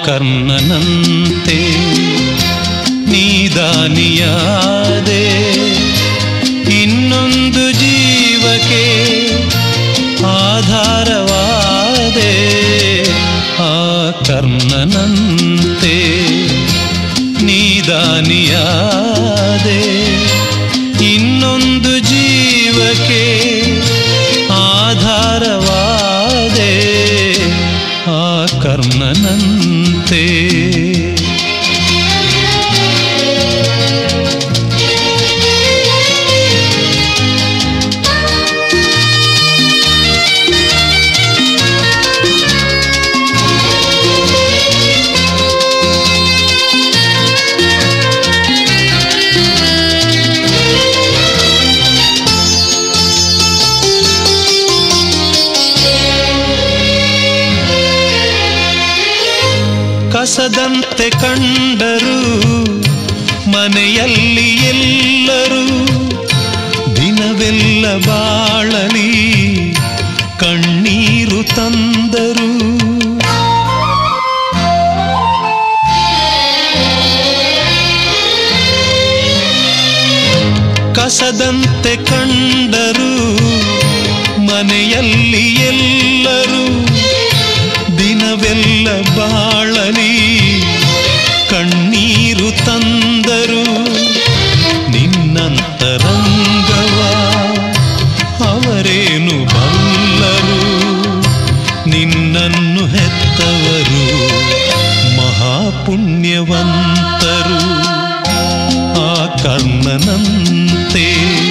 ಕರ್ಣನಂತೆ ನೀದಾನಿಯಾದೆ ಇನ್ನೊಂದು ಜೀವಕ್ಕೆ ಆಧಾರವಾದೆ ಆ ಕರ್ಣನಂತೆ ನೀದಾನಿಯಾದೆ ಇನ್ನೊಂದು ಜೀವಕ್ಕೆ ಆಧಾರವಾದೆ ಆ ಕರ್ಣನಂತೆ ಕಸದಂತೆ ಕಂಡರು ಮನೆಯಲ್ಲಿ ಎಲ್ಲರೂ ದಿನವೆಲ್ಲ ಬಾಳಲಿ ಕಣ್ಣೀರು ತಂದರು ಕಸದಂತೆ ಕಂಡರು ಮನೆಯಲ್ಲಿ ಎಲ್ಲರೂ ದಿನವೆಲ್ಲ ಬಾಳಲಿ ಕಣ್ಣೀರು ತಂದರು ನಿನ್ನಂತರಂಗವ ಅವರೇನು ಬಲ್ಲರು ನಿನ್ನನ್ನು ಹೆತ್ತವರು ಮಹಾಪುಣ್ಯವಂತರು ಆ ಕರ್ಣನಂತೆ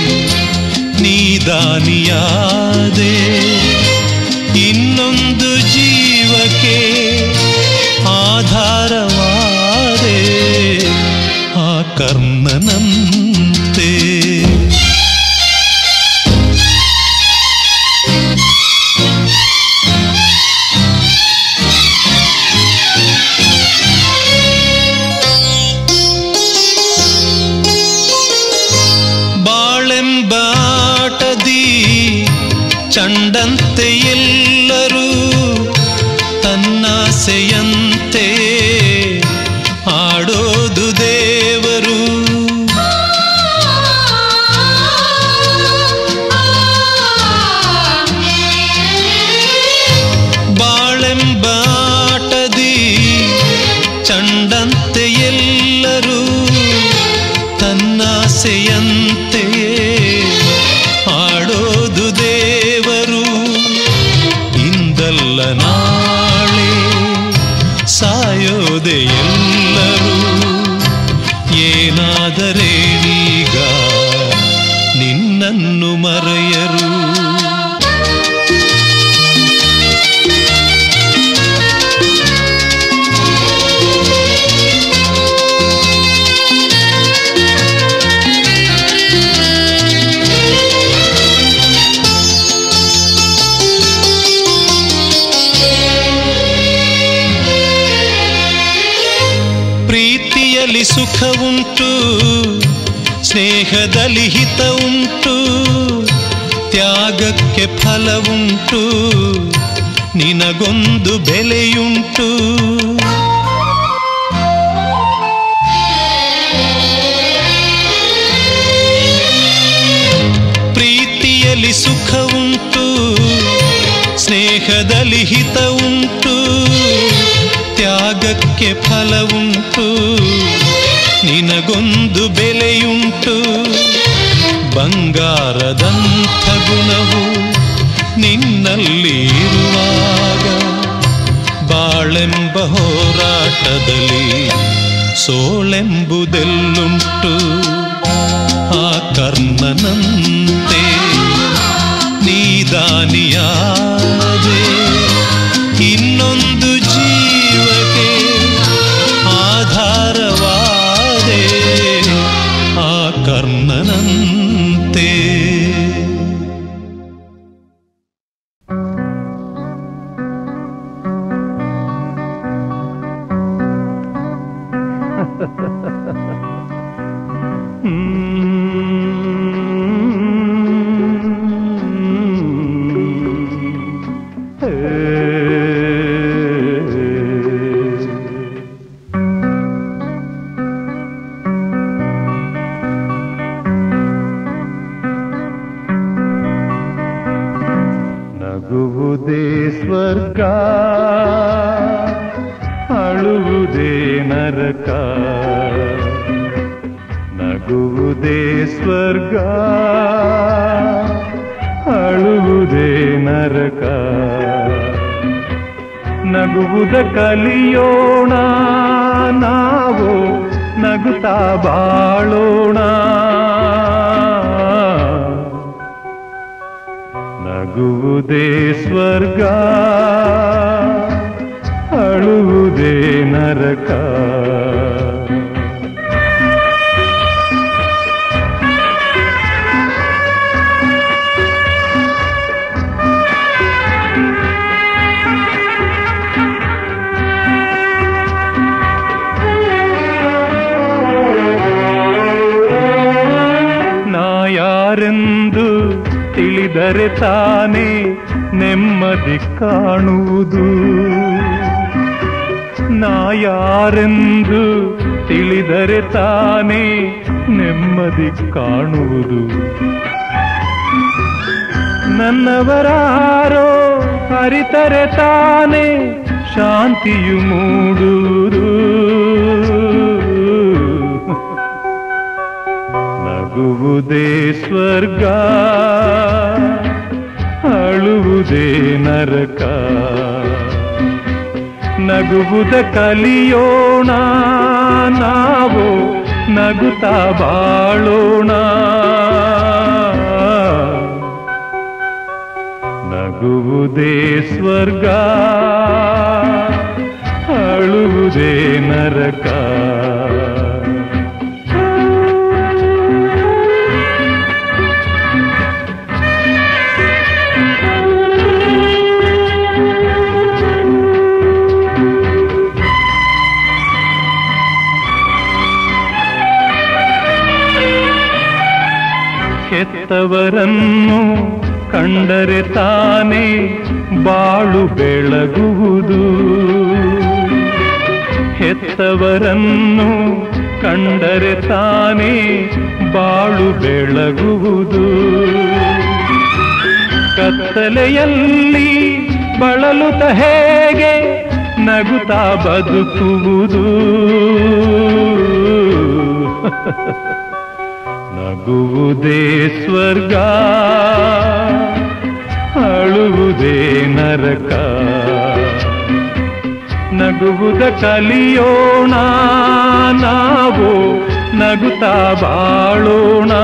ನೀದಾನಿಯಾದೆ ಇನ್ನೊಂದು ಜೀವಕ್ಕೆ ಆಧಾರವಾದೆ ಆ ಕರ್ಣನಂತೆ ಬಾಳೆಂಬಾಟದಿ ಚಂಡಂತೆ ಎಲ್ಲರೂ ತನ್ನಾಸೆಯಂತೆ ಆಡೋದು ದೇವರು ಬಾಳೆಂಬಾಟದಿ ಚಂಡಂತೆ ಎಲ್ಲರೂ ತನ್ನಾಸೆಯಂತೆಯೇ ಆಡೋದು ದೇವರು ಇಂದಲ್ಲ ನಾಳೆ ಸಾಯೋದೆ ಎಲ್ಲರೂ ಏನಾದರೇನೀಗ ನಿನ್ನನ್ನು ಮರೆಯರು ಪ್ರೀತಿಯಲ್ಲಿ ಸುಖ ಉಂಟು ಸ್ನೇಹದಲ್ಲಿ ಹಿತ ಉಂಟು ತ್ಯಾಗಕ್ಕೆ ಫಲ ಉಂಟು ನಿನಗೊಂದು ಬೆಲೆಯುಂಟು ಪ್ರೀತಿಯಲ್ಲಿ ಸುಖ ಉಂಟು ಸ್ನೇಹದಲ್ಲಿ ಹಿತ ಉಂಟು ತ್ಯಾಗಕ್ಕೆ ಫಲ ಉಂಟು ನಿನಗೊಂದು ಬೆಲೆಯುಂಟು ಬಂಗಾರದಂಥ ಗುಣವು ನಿನ್ನಲ್ಲಿ ಇರುವಾಗ ಬಾಳೆಂಬ ಹೋರಾಟದಲ್ಲಿ ಸೋಳೆಂಬುದೆಲ್ಲುಂಟು ಆ ಕರ್ಣನಂತೆ ನೀದಾನಿಯಾದೆ ಇನ್ನೊಂದು ಜೀವಕ್ಕೆ ಆಧಾರವಾದೆ ಆ ಕರ್ಣನಂತೆ ಸ್ವರ್ಗ ಅಳುವುದೇ ನರಕ ನಗುವುದೇ ಸ್ವರ್ಗ ಅಳುವುದೇ ನರಕ ನಗುವುದ ಕಲಿಯೋಣ ನಾವು ನಗುತ್ತಾ ಬಾಳೋಣ ನಗುವುದೇ ಸ್ವರ್ಗ ಅಳುವುದೇ ನರಕ ನಾ ಯಾರೆಂದು ತಿಳಿದರೆ ತಾನೇ ನೆಮ್ಮದಿ ಕಾಣುವುದು ನಾ ಯಾರೆಂದು ತಿಳಿದರೆ ತಾನೇ ನೆಮ್ಮದಿ ಕಾಣುವುದು ನನ್ನವರಾರೋ ಅರಿತರೆ ತಾನೇ ಶಾಂತಿಯು ಮೂಡುವುದು ನಗುವುದೇ ಸ್ವರ್ಗ ಅಳುವುದೇ ನರಕ ನಗುವುದ ಕಲಿಯೋಣ ನಾವು ನಗುತ್ತಾ ಬಾಳೋಣ ನಗುವುದೇ ಸ್ವರ್ಗ ಅಳುವುದೇ ನರಕ ಹೆತ್ತವರನ್ನು ಕಂಡರೆ ತಾನೇ ಬಾಳು ಬೆಳಗುವುದು ಹೆತ್ತವರನ್ನು ಕಂಡರೆ ತಾನೇ ಬಾಳು ಬೆಳಗುವುದು ಕತ್ತಲೆಯಲ್ಲಿ ಬಳಲುತ್ತ ಹೇಗೆ ನಗುತ್ತಾ ಬದುಕುವುದು ನಗುವುದೇ ಸ್ವರ್ಗ ಅಳುವುದೇ ನರಕ ನಗುವುದ ಕಲಿಯೋಣ ನಾವು ನಗುತ್ತಾ ಬಾಳೋಣ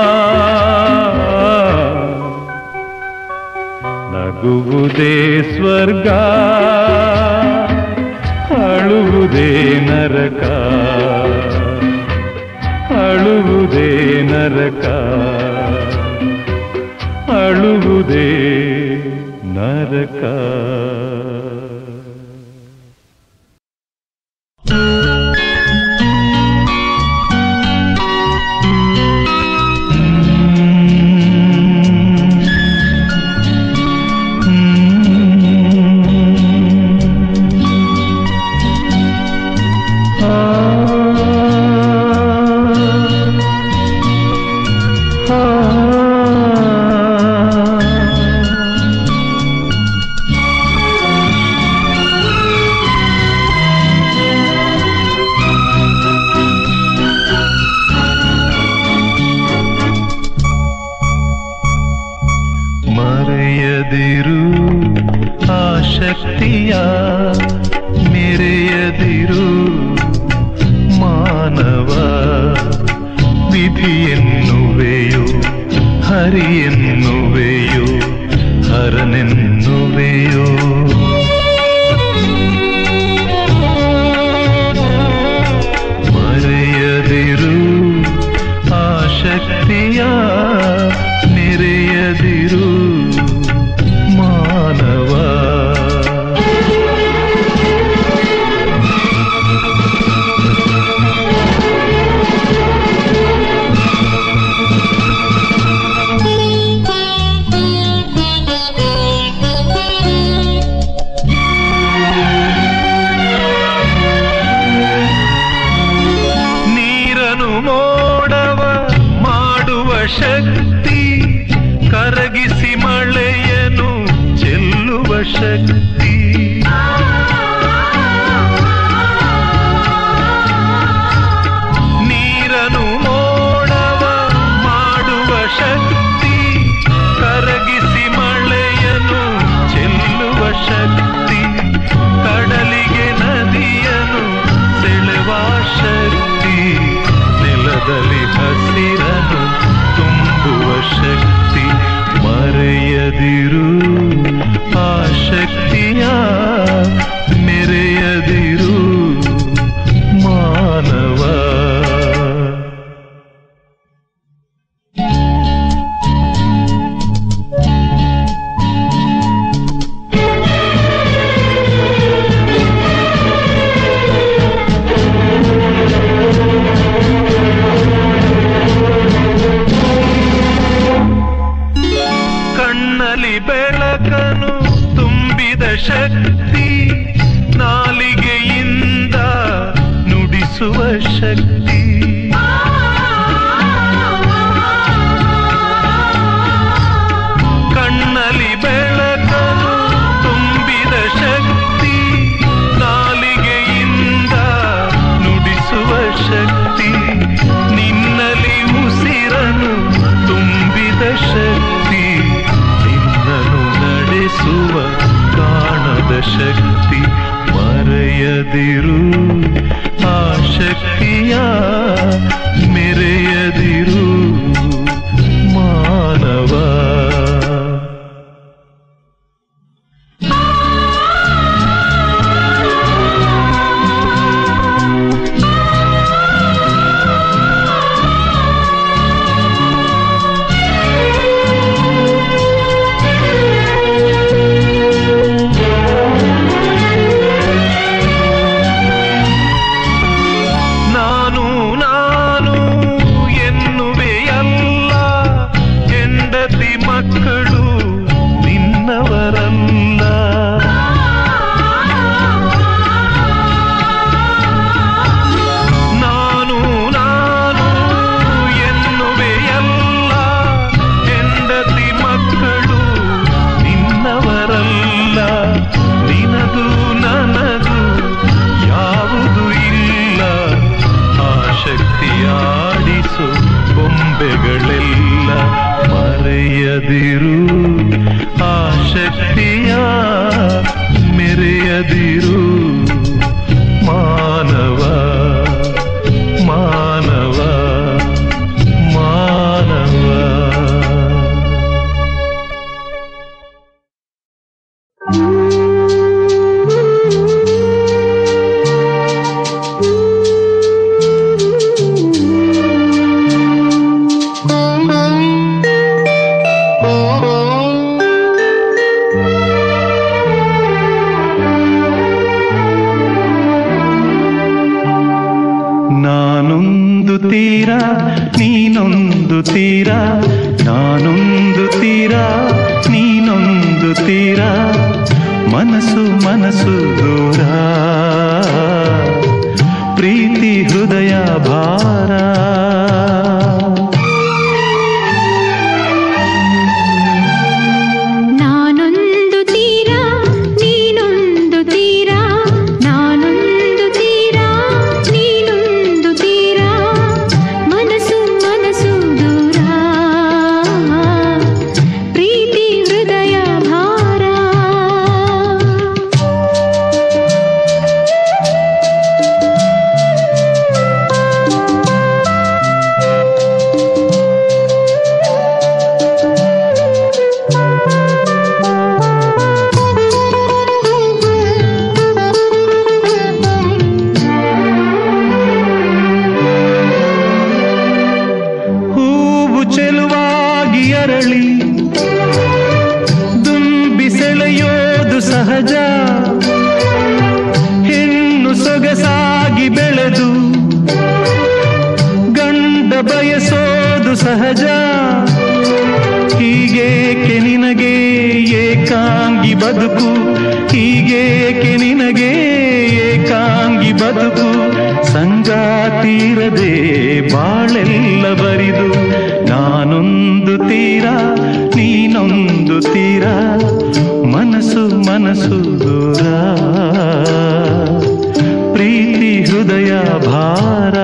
ನಗುವುದೇ ಸ್ವರ್ಗ ಅಳುವುದೇ ನರಕ ಅಳುವುದೇ ನರಕ ಅಳುವುದೇ ನರಕ ಮರೆಯದಿರು ಆ ಶಕ್ತಿಯ ಮೆರೆಯದಿರು ಮಾನವ ವಿಧಿಯೆನ್ನುವೆಯೋ ಹರಿಯೆನ್ನುವೆಯೋ ಹರನೆನ್ನುವೆಯೋ ಮರೆಯದಿರು ಆ ಶಕ್ತಿಯ ನೆರೆಯದಿರು ಮಾನವ ಹಸಿರನು ತುಂಬುವ ಶಕ್ತಿ ಮರೆಯದಿರು ಆ ಶಕ್ತಿಯ ಮೆರೆಯದಿರು ಮಾನವ ಕಣ್ಣಲ್ಲಿ ಬೆಳಕನು ತುಂಬಿದ ಶಕ್ತಿ ನಾಲಿಗೆಯಿಂದ ನುಡಿಸುವ ಶಕ್ತಿ ಕಣ್ಣಲ್ಲಿ ಬೆಳಕನು ತುಂಬಿದ ಶಕ್ತಿ ನಾಲಿಗೆಯಿಂದ ನುಡಿಸುವ ಶಕ್ತಿ ನಿನ್ನಲ್ಲಿ ಉಸಿರನು ತುಂಬಿದ ಶಕ್ತಿ ನಿನ್ನನು ನಡೆಸುವ ಕಾಣದ ಶಕ್ತಿ ಮರೆಯದಿರು ಆ ಶಕ್ತಿಯ ಮೆರೆಯದಿರು ಮಾನವ ನಾನು ನಾನು ಎನ್ನುವೆಯಲ್ಲ ಹೆಂಡತಿ ಮಕ್ಕಳು ನಿನ್ನವರಲ್ಲ ನಾನು ನಾನು ಎನ್ನುವೆಯಲ್ಲ ಹೆಂಡತಿ ಮಕ್ಕಳು ನಿನ್ನವರಲ್ಲ ನಿನದು ನನಗೂ ಯಾವುದು ಇಲ್ಲ ಆ ಶಕ್ತಿಯಾಡಿಸು ಬೊಂಬೆಗಳೆಲ್ಲ ಮರೆಯದಿರು ಆ ಶಕ್ತಿಯ ಮೆರೆಯದಿರು ಮಾನವ ಮಾನವ ಮಾನವ ನಾನೊಂದು ತೀರ ನೀನೊಂದು ತೀರ ನಾನೊಂದು ತೀರ ನೀನೊಂದು ತೀರ ಮನಸ್ಸು ಮನಸ್ಸು ದೂರ ಪ್ರೀತಿ ಹೃದಯ ಭಾರ ನಾನೊಂದು ತೀರ ನೀನೊಂದು ತೀರ ನಾನೊಂದು ತೀರ ನೀನೊಂದು ತೀರ ಮನಸ್ಸು ಮನಸ್ಸು ದೂರ ಪ್ರೀತಿ ಹೃದಯ ಭಾರ ಹೂವು ಚೆಲುವಾಗಿ ಅರಳಿ ದುಂಬಿ ಸೆಳೆಯೋದು ಸಹಜ ಹೆಣ್ಣು ಸೊಗಸಾಗಿ ಬೆಳೆದು ಗಂಡ ಬಯಸೋದು ಸಹಜ ಹೀಗೇಕೆ ನಿನಗೆ ಏಕಾಂಗಿ ಬದುಕು ಹೀಗೇಕೆ ನಿನಗೆ ಏಕಾಂಗಿ ಬದುಕು ಸಂಗಾತಿರದೆ ಬಾಳೆಲ್ಲ ಬರಿದು ನಾನೊಂದು ತೀರ ನೀನೊಂದು ತೀರ ಮನಸ್ಸು ಮನಸ್ಸು ದೂರ ಪ್ರೀತಿ ಹೃದಯ ಭಾರ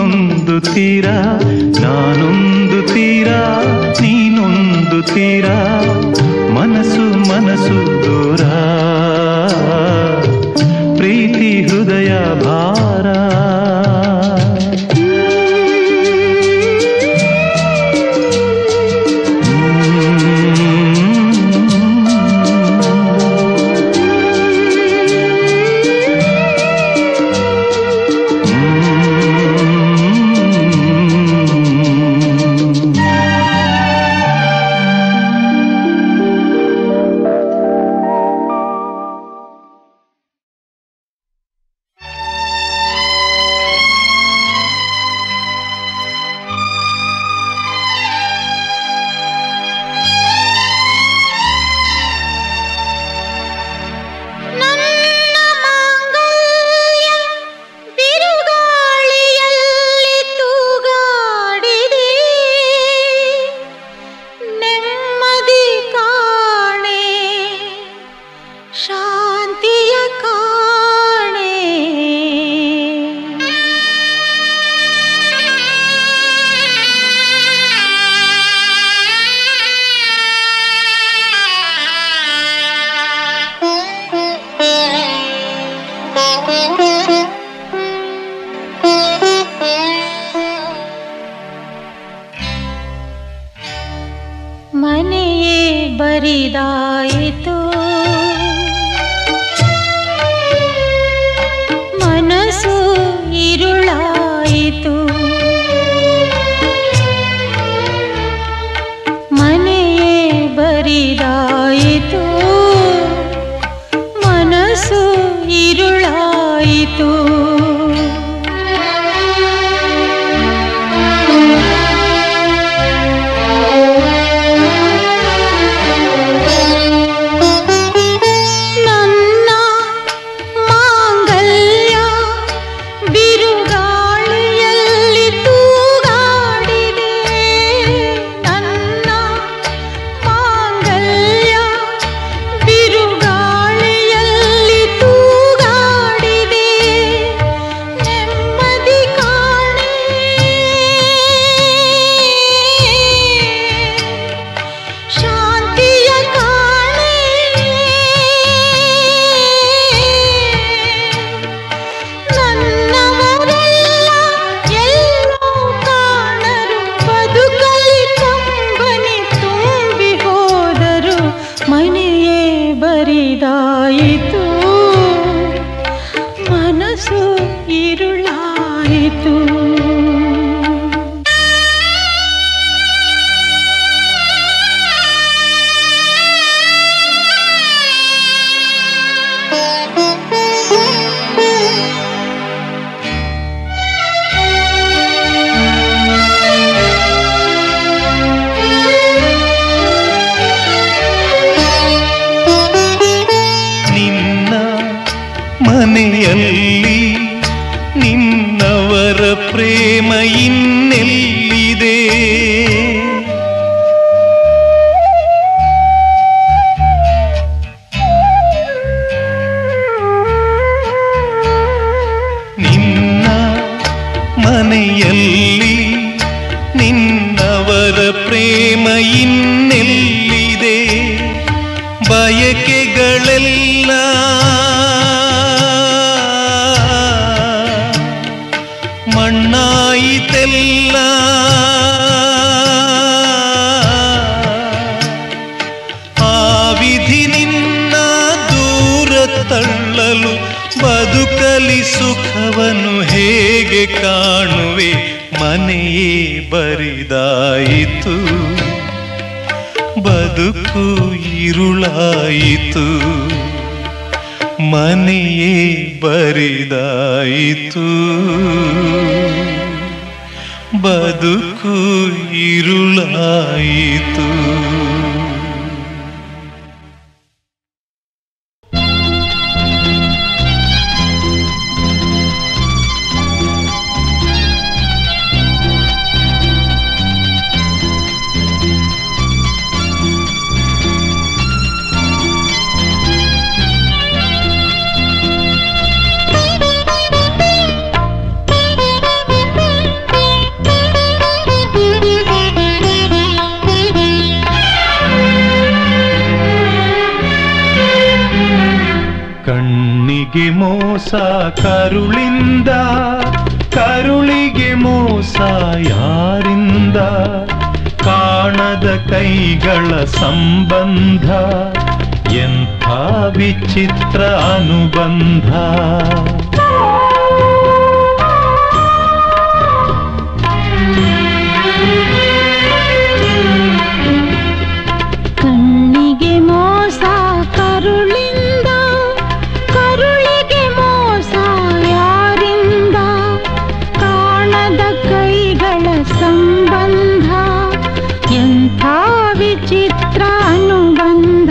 ನೀನೊಂದು ತೀರ ನಾನೊಂದು ತೀರ ನೀನೊಂದು ತೀರ ಮನಸ್ಸು ಮನಸ್ಸು ದೂರ ಪ್ರೀತಿ ಹೃದಯ ಭಾರ ನನ್ನ ಮಾಂಗಲ್ಯ ಬಿರುಗಾಳಿಯಲ್ಲಿ ತೂಗಾಡಿದೆ ನೆಮ್ಮದಿ ಕಾಣೆ ಶಾಂತಿಯ ಕಾಣೆ ಮನೆಯೇ ಬರಿದಾಯಿತು ಮನಸ್ಸು ഇരുಳಾಯಿತು ಮನೆಯೇ ಬರಿದಾಯಿತು ಮನಸ್ಸು ഇരുಳಾಯಿತು ನನ್ನ ಮಾಂಗಲ್ಯ ಬಿರುಗಾಳಿಯಲ್ಲಿ ತೂಗಾಡಿದೆ ನನ್ನ ಮಾಂಗಲ್ಯ ಬಿರುಗಾಳಿಯಲ್ಲಿ ತೂಗಾಡಿದೆ ನೆಮ್ಮದಿ ಕಾಣೆ ಶಾಂತಿಯ ಕಾಣೆ ನನ್ನವರೆಲ್ಲ ಎಲ್ಲೋ ಕಾಣರು ಬದುಕಲಿ ಕಂಬನಿ ತುಂಬಿ ಹೋದರು ಮನೆಯೇ ಬರಿದಾಯಿತು ಮನಸ್ಸು ഇരുಳಾಯಿತು ನಿನ್ನ ಮನೆಯಲ್ಲಿ ನಿನ್ನವರ ಪ್ರೇಮ ಇನ್ನೆಲ್ಲಿದೆ ನಿನ್ನ ಮನೆಯಲ್ಲಿ ನಿನ್ನವರ ಪ್ರೇಮ ಇನ್ನೆಲ್ಲಿದೆ ಬಯಕೆಗಳೆಲ್ಲ ಮಣ್ಣಾಯಿತೆಲ್ಲ ಆ ವಿಧಿ ನಿನ್ನ ದೂರ ತಳ್ಳಲು ಬದುಕಲಿ ಸುಖವನ್ನು ಹೇಗೆ ಕಾಣುವೆ ಮನೆಯೇ ಬರಿದಾಯಿತು ಬದುಕು ഇരുളാಯಿತು ಮನೆಯೇ ಬರಿದಾಯಿತು ಬದುಕು ഇരുളಾಯಿತು Thank you. ಕರುಳಿಂದ ಕರುಳಿಗೆ ಮೋಸ ಯಾರಿಂದ ಕಾಣದ ಕೈಗಳ ಸಂಬಂಧ ಎಂಥ ವಿಚಿತ್ರ ಅನುಬಂಧ ಕಣ್ಣಿಗೆ ಮೋಸ ಕರುಳಿಂದ ಕರುಳಿಗೆ ಮೋಸ ಯಾರಿಂದ ಕಾಣದ ಕೈಗಳ ಸಂಬಂಧ ಎಂಥ ವಿಚಿತ್ರ ಅನುಬಂಧ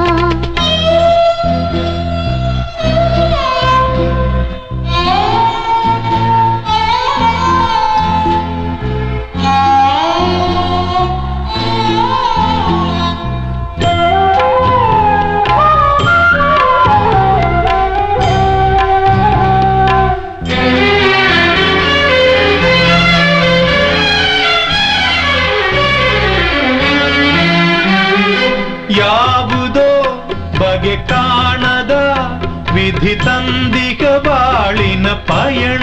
ಯಾವುದೋ ಬಗೆ ಕಾಣದ ವಿಧಿ ತಂದಿಕ ಬಾಳಿನ ಪಯಣ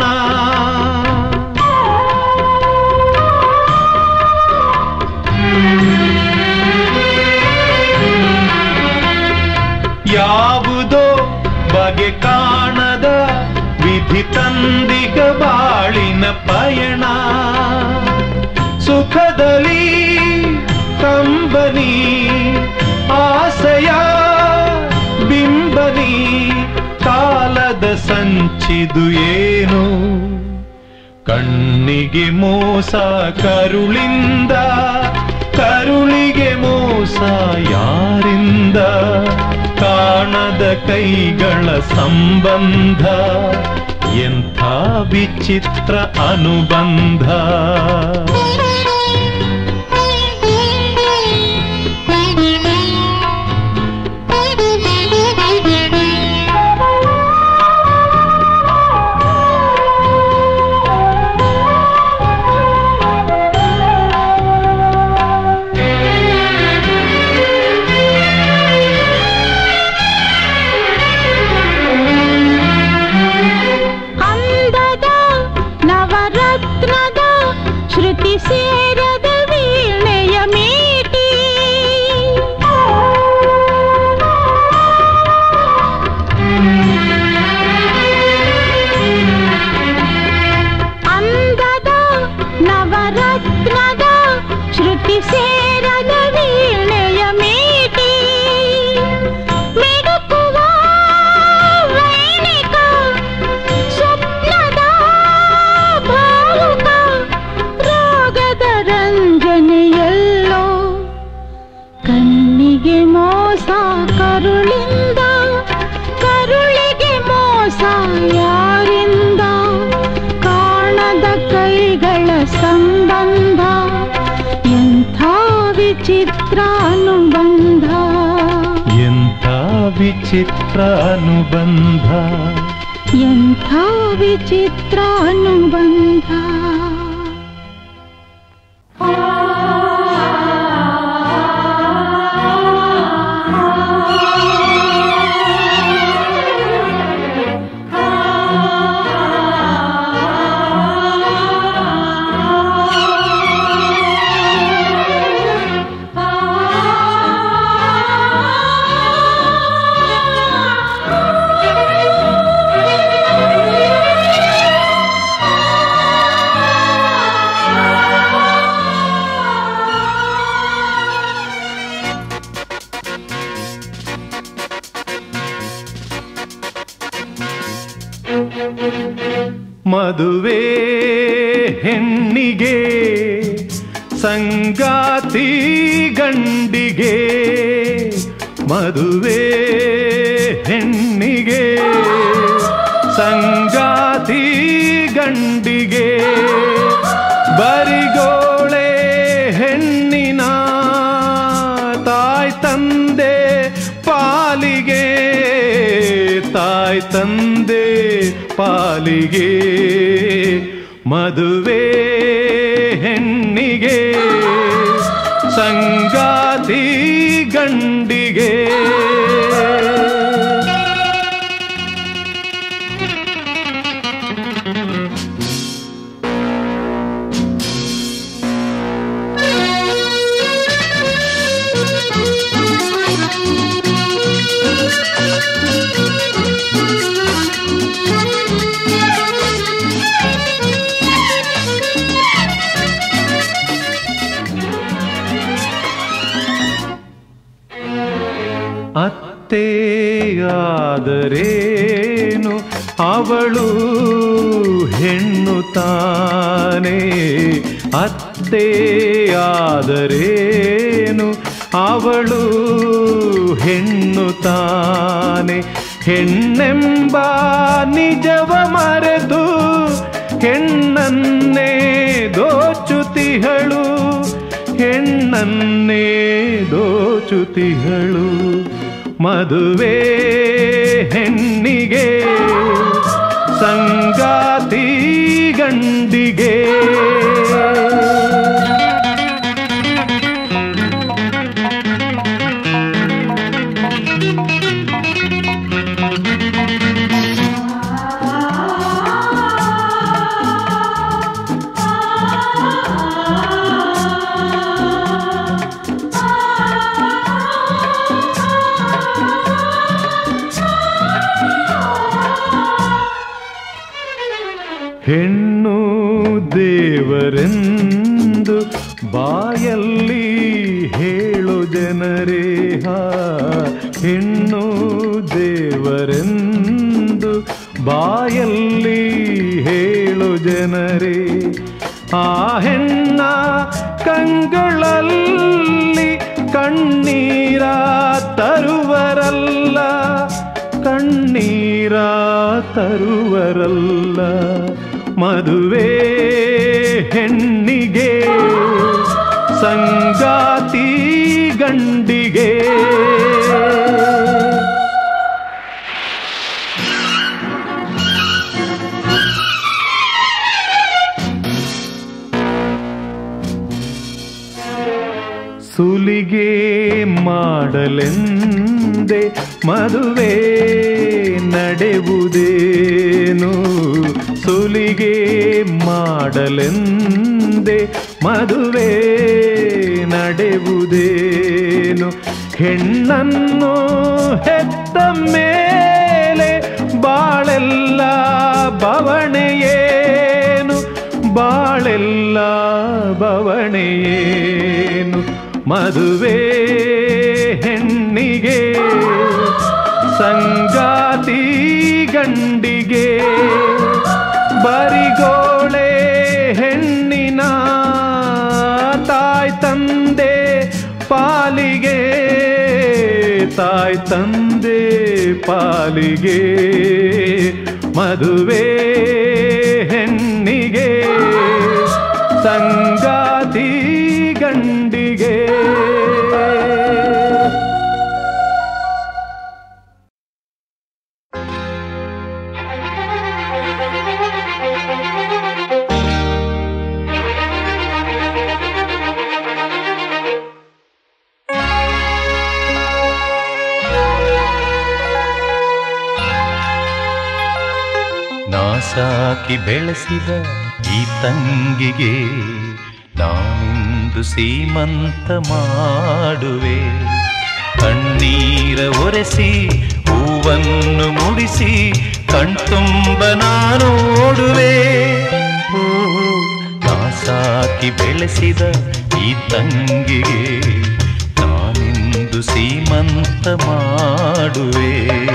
ಯಾವುದೋ ಬಗೆ ಕಾಣದ ವಿಧಿ ತಂದಿಕ ಬಾಳಿನ ಪಯಣ ಸುಖದಲ್ಲಿ ಕಂಬನಿ ಆಸೆಯ ಬಿಂಬನಿ ಕಾಲದ ಸಂಚಿದು ಏನು ಕಣ್ಣಿಗೆ ಮೋಸ ಕರುಳಿಂದ ಕರುಳಿಗೆ ಮೋಸ ಯಾರಿಂದ ಕಾಣದ ಕೈಗಳ ಸಂಬಂಧ ಎಂಥ ವಿಚಿತ್ರ ಅನುಬಂಧ ಅಂದದ ನವರತ್ನದ ಶ್ರುತಿ ಸೇರದ ವೀಣೆಯ ಮೀಟಿ ಅಂದದ ನವರತ್ನದ ಶ್ರುತಿ ಸೇರದ ವೀಣೆಯ ಮೀಟಿ ಮಿಡುಕುವ ವೈಣಿಕ ಸ್ವಪ್ನದ ಭಾವುಕ ರಾಗದ ರಂಜನೆಯಲ್ಲೋ ಕಣ್ಣಿಗೆ ಮೋಸ ಕರುಳಿಂದ ಕರುಳಿಗೆ ಮೋಸ ಯಾರಿಂದ ಕಾಣದ ಕೈಗಳ ಸಂಬಂಧ ಎಂಥ ವಿಚಿತ್ರ ಅನುಬಂಧ ಎಂಥ ವಿಚಿತ್ರ ಅನುಬಂಧ ಎಂಥ ವಿಚಿತ್ರ ಅನುಬಂಧ ಮದುವೆ ಹೆಣ್ಣಿಗೆ ಸಂಗಾತಿ ಗಂಡಿಗೆ ಮದುವೆ ಹೆಣ್ಣಿಗೆ ಸಂಗಾತಿ ಗಂಡಿಗೆ ಬರಿಗೋಳೆ ಹೆಣ್ಣಿನ ತಾಯ್ ತಂದೆ ಪಾಲಿಗೆ ತಾಯ್ ತಂದೆ ಪಾಲಿಗೆ ಮದುವೆ ಹೆಣ್ಣಿಗೆ ಸಂಗಾತಿ ಗಂಡಿಗೆ ಅತ್ತೆಯಾದರೇನು ಅವಳು ಹೆಣ್ಣು ತಾನೇ ಅತ್ತೆಯಾದರೇನು ಅವಳು ಹೆಣ್ಣು ತಾನೆ ಹೆಣ್ಣೆಂಬ ನಿಜವ ಮರೆತು ಹೆಣ್ಣನ್ನೇ ದೋಚುತಿಹಳು ಹೆಣ್ಣನ್ನೇ ದೋಚುತಿಹಳು ಮದುವೆ ಹೆಣ್ಣಿಗೆ ಸಂಗಾತಿ ಗಂಡಿಗೆ ಹೆಣ್ಣು ದೇವರೆಂದು ಬಾಯಲ್ಲಿ ಹೇಳು ಜನರೇ ಹಾ ಹೆಣ್ಣು ದೇವರೆಂದು ಬಾಯಲ್ಲಿ ಹೇಳು ಜನರೇ ಆ ಹೆಣ್ಣ ಕಂಗಳಲ್ಲಿ ಕಣ್ಣೀರ ತರುವರಲ್ಲ ಕಣ್ಣೀರ ತರುವರಲ್ಲ ಮದುವೆ ಹೆಣ್ಣಿಗೆ ಸಂಗಾತಿ ಗಂಡಿಗೆ ಸುಲಿಗೆ ಮಾಡಲೆಂದೆ ಮದುವೆ ನಡೆಯುವುದೇನು ಸುಲಿಗೆ ಮಾಡಲೆಂದೆ ಮದುವೆ ನಡೆಯುವುದೇನು ಹೆಣ್ಣನ್ನು ಹೆತ್ತ ಮೇಲೆ ಬಾಳೆಲ್ಲ ಬವಣೆಯೇನು ಬಾಳೆಲ್ಲ ಬವಣೆಯೇನು ಮದುವೆ ಹೆಣ್ಣಿಗೆ ಸಂಗಾತಿ ಗಂಡಿಗೆ ಬರಿಗೋಳೆ ಹೆಣ್ಣಿನ ತಾಯ್ ತಂದೆ ಪಾಲಿಗೆ ತಾಯ್ ತಂದೆ ಪಾಲಿಗೆ ಮದುವೆ ಹೆಣ್ಣಿಗೆ ಸಂಗಾತಿ ಗಂಡಿಗೆ ನಾ ಸಾಕಿ ಬೆಳೆಸಿದ ಈ ತಂಗಿಗೆ ನಾನಿಂದು ಸೀಮಂತ ಮಾಡುವೆ ಕಣ್ಣೀರ ಒರೆಸಿ ಹೂವನ್ನು ಮುಡಿಸಿ ಕಣ್ತುಂಬ ನಾನು ಓಡುವೆ ಓ, ನಾ ಸಾಕಿ ಬೆಳೆಸಿದ ಈ ತಂಗಿಗೆ ನಾನಿಂದು ಸೀಮಂತ ಮಾಡುವೆ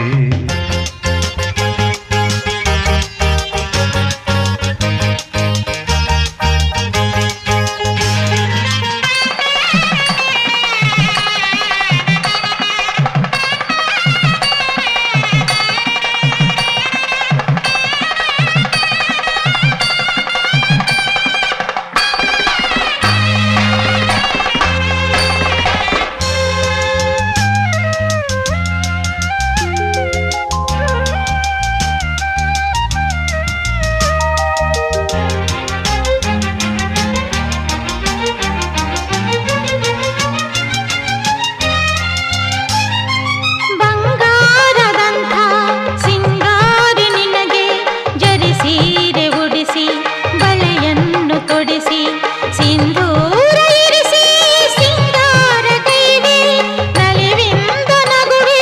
ಬಂಗಾರದಂಥ ಸಿಂಗಾರಿ ನಿನಗೆ ಜರಿಸೀರೆ ಉಡಿಸಿ ಬಳೆಯನ್ನು ತೊಡಿಸಿ ಸಿಂಧೂರ ಇರಿಸಿ ಸಿಂಗಾರ ಕೈಗೆ ನಲಿವಿಂದ ನಗುವೆ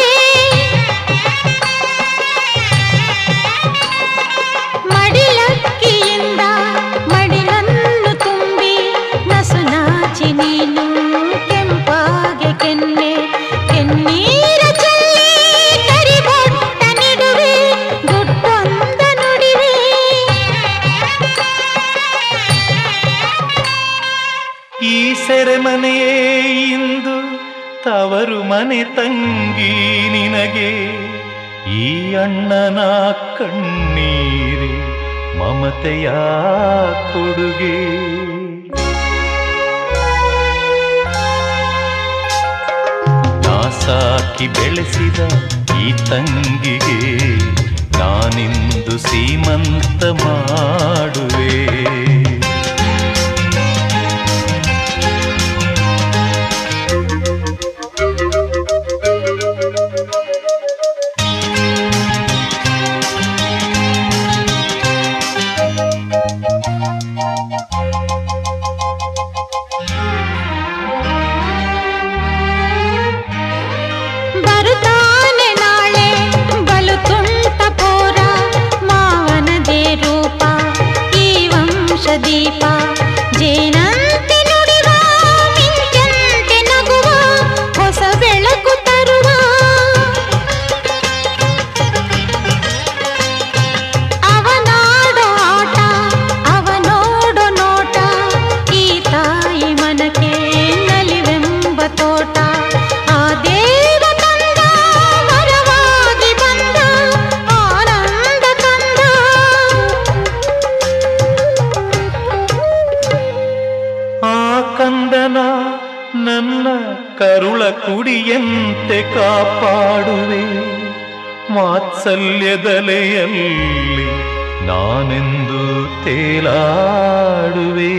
ಮಡಿಲಕ್ಕಿಯಿಂದ ಮಡಿಲನ್ನು ತುಂಬಿ ನಸು ನಾಚಿ ನೀನು ಕೆಂಪಾಗೆ ಕೆನ್ನೆ ಕೆನ್ನೀರ ಚೆಲ್ಲಿ ಈ ಸೆರೆಮನೆಯೇ ಇಂದು ತವರು ಮನೆ ತಂಗಿ ನಿನಗೆ ಈ ಅಣ್ಣನ ಕಣ್ಣೀರೆ ಮಮತೆಯ ಕೊಡುಗೆ ನಾ ಸಾಕಿ ಬೆಳೆಸಿದ ಈ ತಂಗಿಗೆ ನಾನಿಂದು ಸೀಮಂತ ಮಾಡುವೆ ಬರುತ್ತಾನೆ ನಾಳೆ ಬಲು ತುಂಟ ಪೋರ ಮಾವನದೇ ರೂಪ ಈ ವಂಶ ದೀಪ ಜೇನಂತೆ ನುಡಿವ ಮಿಂಚಂತೆ ನಗುವ ಹೊಸ ಬೆಳಕು ತರುವ ಅವನಾಡೋ ಆಟ ಅವನೋಡೋ ನೋಟ ಈ ತಾಯಿ ಮನಕ್ಕೆ ನಲಿವೆಂಬ ತೋಟ ಆ ದೇವ ತಂದ ವರವಾಗಿ ಬಂದ ಆನಂದ ಕಂದ ಆ ಕಂದನ ನನ್ನ ಕರುಳ ಕುಡಿಯಂತೆ ಕಾಪಾಡುವೆ ವಾತ್ಸಲ್ಯದಲೆಯಲ್ಲಿ ನಾನೆಂದು ತೇಲಾಡುವೆ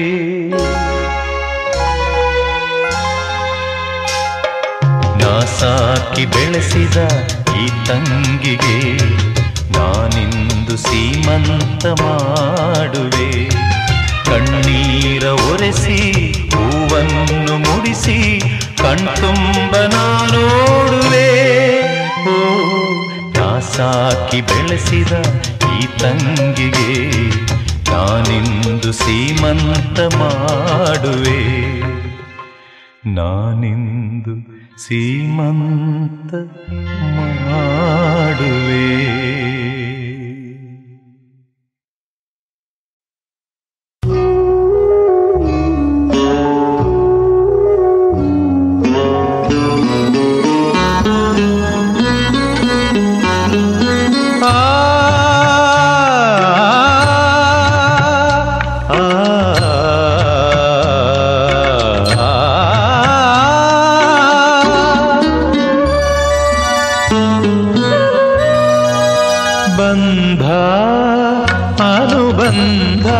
ನಾ ಸಾಕಿ ಬೆಳೆಸಿದ ಈ ತಂಗಿಗೆ ನಾನಿಂದು ಸೀಮಂತ ಮಾಡುವೆ ಕಣ್ಣೀರ ಒರೆಸಿ ಹೂವನ್ನು ಮುಡಿಸಿ ಕಣ್ತುಂಬ ನೋಡುವೆ ಓ ನಾ ಸಾಕಿ ಬೆಳೆಸಿದ ಈ ತಂಗಿಗೆ ನಾನಿಂದು ಸೀಮಂತ ಮಾಡುವೆ ನಾನಿಂದು ಸೀಮಂತ ಮಾಡುವೆ ಆ ಆ ಬಂಧ ಅನುಬಂಧ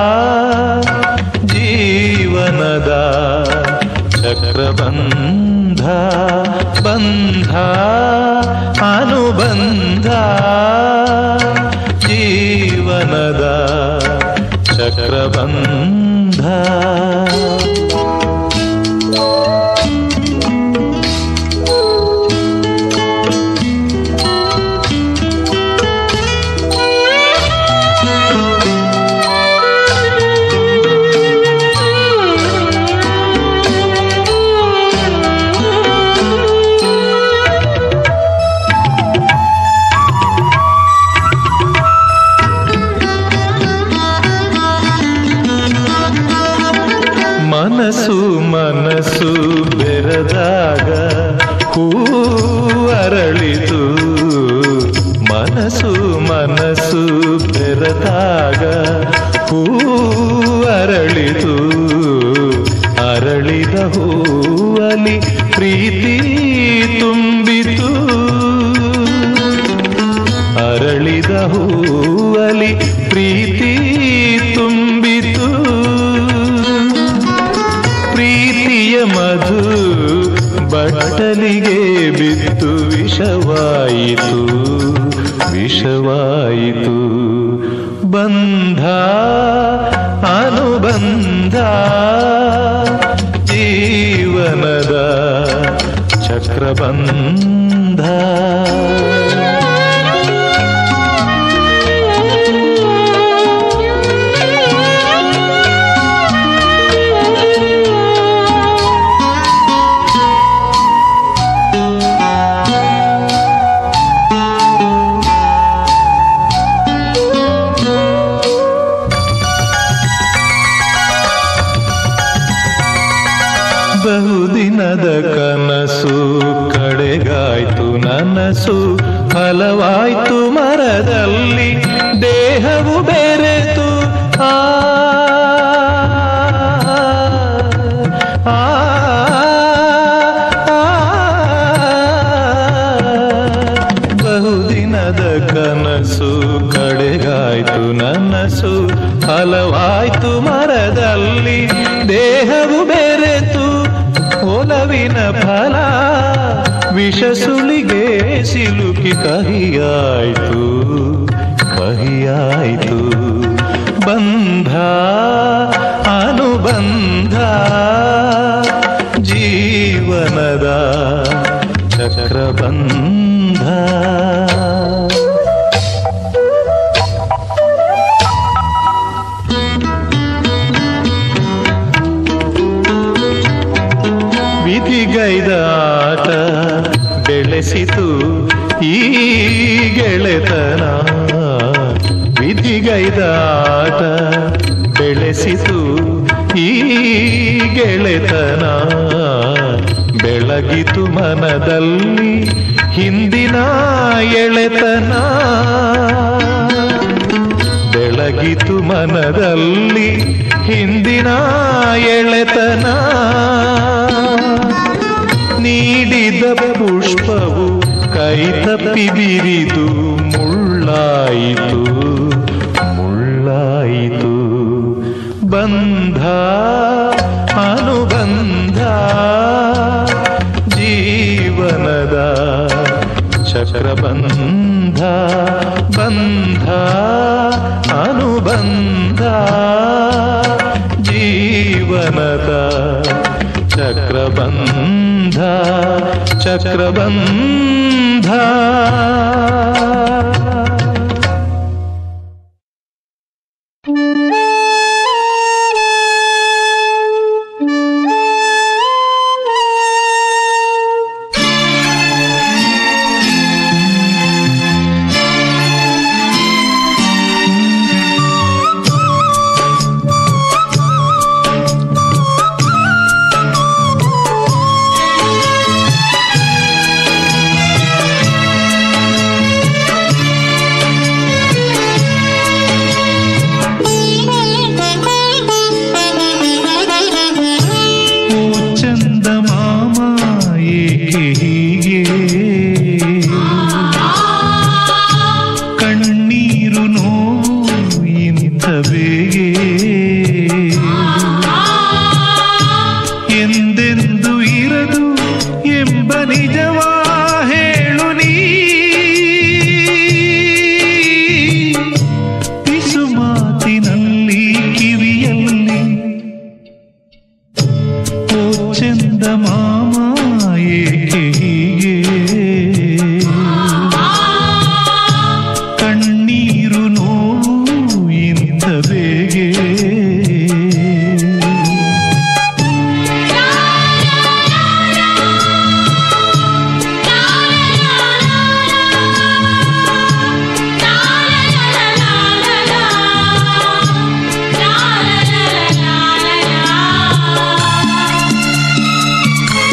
ಜೀವನದ ಚಕ್ರಬಂಧ ಬಂಧ ಅನುಬಂಧ ಜೀವನದ ಚಕ್ರಬಂಧ ಮನಸ್ಸು ಮನಸ್ಸು ಬೆರೆದಾಗ ಹೂ ಅರಳಿತು ಮನಸ್ಸು ಮನಸ್ಸು ಬೆರೆದಾಗ ಹೂ ಅರಳಿತು ಅರಳಿದ ಹೂವಲಿ ಪ್ರೀತಿ ತುಂಬಿತು ಅರಳಿದ ಹೂವಲಿ ಪ್ರೀತಿ ತುಂಬಿತು ಪ್ರೀತಿಯ ಮಧು ಬಟ್ಟಲಿಗೆ ಬಿತ್ತು ವಿಷವಾಯಿತು ವಿಷವಾಯಿತು ಬಂಧ ಅನುಬಂಧ ಜೀವನದ ಚಕ್ರಬಂಧ ಬಹುದಿನದ ಕನಸು ಕಡೆಗಾಯ್ತು ನನಸು ಫಲವಾಯ್ತು ಮರದಲ್ಲಿ ದೇಹವು ಬೆರೆತು ಆ ಆ, ಬಹುದಿನದ ಕನಸು ಕಡೆಗಾಯ್ತು ನನಸು ಫಲವಾಯ್ತು ಮರದಲ್ಲಿ ದೇಹವು ಬೆರೆತು ಒಲವಿನ ಫಲ ವಿಷ ಸುಳಿಗೆ ಸಿಲುಕಿ ಕಹಿಯಾಯ್ತು ಕಹಿಯಾಯ್ತು ಬಂಧ ಅನುಬಂಧ ಜೀವನದ ಚಕ್ರಬಂಧ ವಿಧಿಗೈದ ಆಟ ಬೆಳೆಸಿತು ಈ ಗೆಳೆತನ ವಿಧಿಗೈದ ಆಟ ಬೆಳೆಸಿತು ಈ ಗೆಳೆತನ ಬೆಳಗಿತು ಮನದಲ್ಲಿ ಹಿಂದಿನ ಎಳೆತನ ಬೆಳಗಿತು ಮನದಲ್ಲಿ ಹಿಂದಿನ ಎಳೆತನ ನೀಡಿದ ಪುಷ್ಪವು ಕೈ ತಪ್ಪಿ ಬಿರಿದು ಮುಳ್ಳಾಯಿತು ಮುಳ್ಳಾಯಿತು ಬಂಧ ಅನುಬಂಧ ಜೀವನದ ಚಕ್ರಬಂಧ ಬಂಧ ಅನುಬಂಧ ಜೀವನದ ಚಕ್ರಬಂಧ ಚಕ್ರಬಂಧ ಓ ಚಂದ ಮಾಮ ಏಕೆ ಹೀಗೆ ಕಣ್ಣೀರು ನೋವು ಇಂಥ ಬೇಗೆ ಎಂದೆಂದು ಇರದು ಎಂಬ ನಿಜವಾ ಹೇಳು ನೀ ಪಿಸು ಮಾತಿನಲ್ಲಿ ಕಿವಿಯಲ್ಲಿ ಓ ಚಂದ ಮಾಮ ಏಕೆ ಹೀಗೆ ಕಣ್ಣೀರು ನೋವು ಇಂಥ ಬೇಗೆ La la la la la la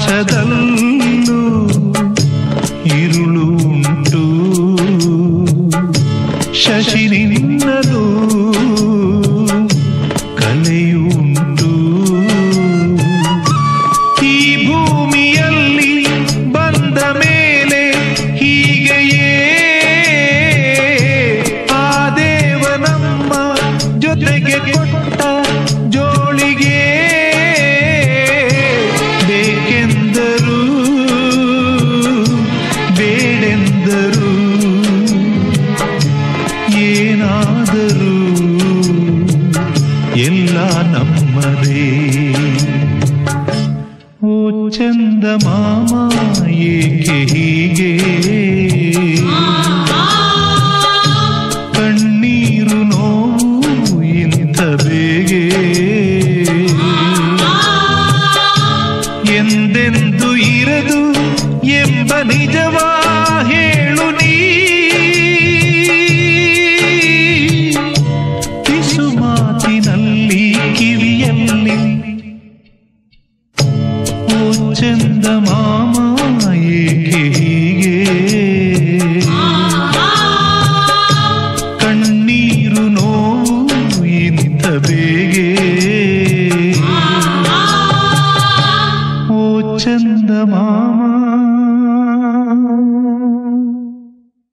ಆಕಾಶದಲ್ಲೂ ഇരുಳು ಉಂಟು ಶಶಿ ನಿನ್ನದು ಕಲೆಯುಂಟು ಈ ಭೂಮಿಯಲ್ಲಿ ಬಂದ ಮೇಲೆ ಹೀಗೆಯೇ ಆ ದೇವ ನಮ್ಮ ಜೊತೆಗೆ ಕೊಟ್ಟ ಜೋಳಿಗೆ ಬೇಕೆಂದರು ಬೇಡೆಂದರು ಏನಾದರೂ ಎಲ್ಲ ನಮ್ಮದೇ ಓ ಚಂದ ಮಾಮ ಏಕೆ ಹೀಗೆ ಕಣ್ಣೀರು ನೋವು ಇಂಥ ಬೇಗೆ ಎಂದೆಂದು ಇರದು ಎಂಬ ನಿಜವಾ ಹೇಳು ನೀ ಪಿಸು ಮಾತಿನಲ್ಲಿ ಕಿವಿಯಲ್ಲಿ ಓ ಚಂದ ಮಾಮ ಏಕೆ ಹೀಗೆ ಕಣ್ಣೀರು ನೋವು ಇಂಥ ಬೇಗೆ ಓ ಚಂದ ಮಾಮ